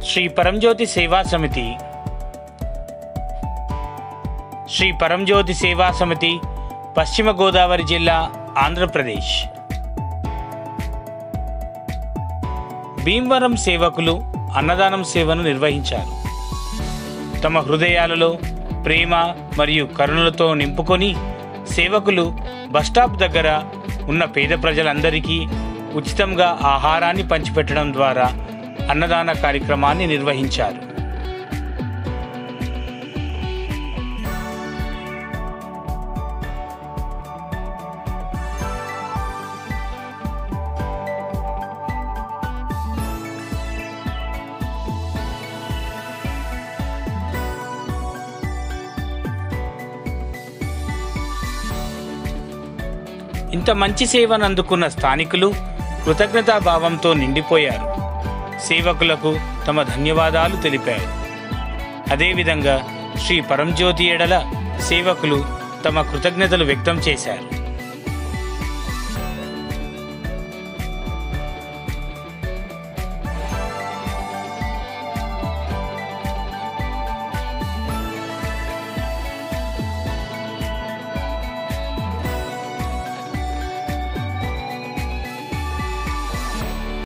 శ్రీ పరంజ్యోతి సేవా సమితి శ్రీ పరంజ్యోతి సేవా సమితి పశ్చిమ గోదావరి జిల్లా ఆంధ్రప్రదేశ్ భీమవరం సేవకులు అన్నదానం సేవను నిర్వహించారు తమ హృదయాలలో ప్రేమ మరియు కరుణలతో నింపుకొని సేవకులు బస్టాప్ దగ్గర ఉన్న పేద ప్రజలందరికీ ఉచితంగా ఆహారాన్ని పంచిపెట్టడం ద్వారా అన్నదాన కార్యక్రమాన్ని నిర్వహించారు ఇంత మంచి సేవను అందుకున్న స్థానికులు కృతజ్ఞతాభావంతో నిండిపోయారు సేవకులకు తమ ధన్యవాదాలు తెలిపారు అదేవిధంగా శ్రీ పరంజ్యోతి ఎడల సేవకులు తమ కృతజ్ఞతలు వ్యక్తం చేశారు